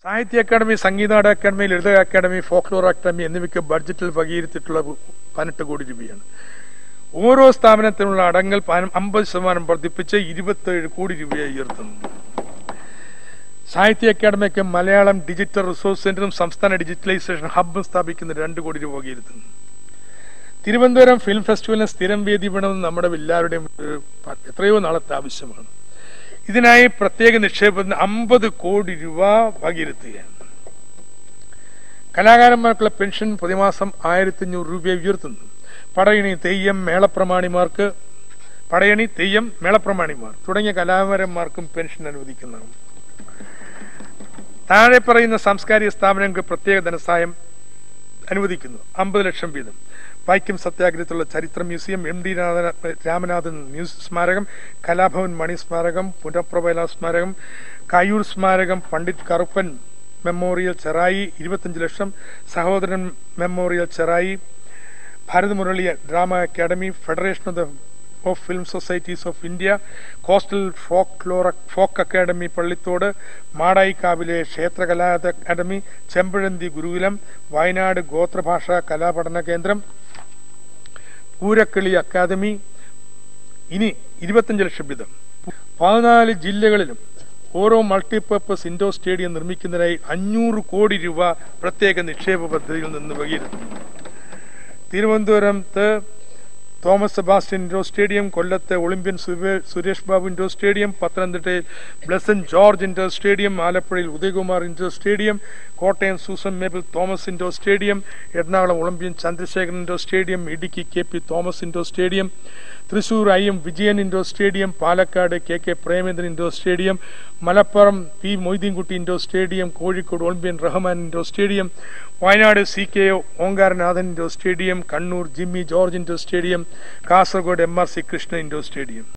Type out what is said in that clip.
സാഹിത്യ അക്കാദമി സംഗീതാട academy Lalitha academy folklore academy എന്നിവയ്ക്ക് ബഡ്ജറ്റിൽ വകയിരുത്തിയിട്ടുള്ള പതിനെട്ട് കോടി രൂപയാണ് ഓരോ സ്ഥാപനത്തിനുള്ള അടങ്കൽ അമ്പത് ശതമാനം വർദ്ധിപ്പിച്ച് ഇരുപത്തേഴ് കോടി രൂപയായി ഉയർത്തുന്നു സാഹിത്യ അക്കാദമിക്ക് മലയാളം ഡിജിറ്റൽ റിസോഴ്സ് സെന്ററും സംസ്ഥാന ഡിജിറ്റലൈസേഷൻ ഹബ്ബും സ്ഥാപിക്കുന്ന രണ്ട് കോടി രൂപ വകയിരുത്തുന്നു തിരുവനന്തപുരം ഫിലിം ഫെസ്റ്റിവലിന് സ്ഥിരം വേദി വേണമെന്ന് നമ്മുടെ എല്ലാവരുടെയും ഒരു പ- എത്രയോ നാളത്തെ ആവശ്യമാണ് ഇതിനായി പ്രത്യേക നിക്ഷേപത്തിന് അമ്പത് കോടി രൂപ വകയിരുത്തുകയാണ് കലാകാരന്മാർക്കുള്ള പെൻഷൻ പ്രതിമാസം ആയിരത്തി അഞ്ഞൂറ് രൂപ ഉയർത്തുന്നു പടയണി തെയ്യം മേളപ്രമാണിമാർക്ക് പടയണി തെയ്യം മേളപ്രമാണിമാർ തുടങ്ങിയ കലാകാരന്മാർക്കും പെൻഷൻ അനുവദിക്കുന്നതാണ് താഴെ പറയുന്ന സാംസ്കാരിക സ്ഥാപനങ്ങൾക്ക് പ്രത്യേക ധനസഹായം അനുവദിക്കുന്നു അമ്പത് ലക്ഷം വീതം വൈക്കം സത്യാഗ്രഹത്തിലുള്ള ചരിത്ര മ്യൂസിയം എം ഡി രാമനാഥൻ മ്യൂസ് സ്മാരകം കലാഭവൻ മണി സ്മാരകം പുനഃപ്രവേല സ്മാരകം കായൂർ സ്മാരകം പണ്ഡിറ്റ് കറുപ്പൻ മെമ്മോറിയൽ ചെറായി ഇരുപത്തഞ്ച് ലക്ഷം Sahodaran memorial Cherai Bharat Murali drama academy federation of the of film societies of India coastal folklore folk academy Pallithode മാടായിക്കാവിലെ ക്ഷേത്രകലാ അക്കാദമി ചെമ്പഴന്തി ഗുരുകുലം വയനാട് ഗോത്രഭാഷാ കലാപഠന കേന്ദ്രം പൂരക്കിളി അക്കാദമി ഇനി ഇരുപത്തഞ്ച് ലക്ഷം വീതം പതിനാല് ജില്ലകളിലും ഓരോ മൾട്ടിപർപ്പസ് ഇൻഡോർ സ്റ്റേഡിയം നിർമ്മിക്കുന്നതിനായി അഞ്ഞൂറ് കോടി രൂപ പ്രത്യേക നിക്ഷേപ പദ്ധതിയിൽ നിന്ന് വകയിരുത്തുന്നു തിരുവനന്തപുരത്ത് തോമസ് സെബാസ്റ്റ്യൻ ഇൻഡോർ സ്റ്റേഡിയം കൊല്ലത്തെ ഒളിമ്പ്യൻ സുവേ- സുരേഷ് ബാബു ഇൻഡോർ സ്റ്റേഡിയം പത്തനംതിട്ടയിൽ ബ്ലസൻ ജോർജ് ഇൻഡോർ സ്റ്റേഡിയം ആലപ്പുഴയിൽ Udayakumar indoor stadium Kottayam Susan Mabel Thomas indoor stadium Ernakulam Olympian Chandrasekharan indoor stadium Idukki K P Thomas indoor stadium Thrissur I M Vijayan indoor stadium Palakkad K K Premendran indoor stadium Malappuram P Moideenkutty indoor stadium Kozhikode Olympian Rahman indoor stadium Wayanad C K O Omkaranathan indoor stadium Kannur Jimmy George indoor stadium Kasaragod M R C Krishna indoor stadium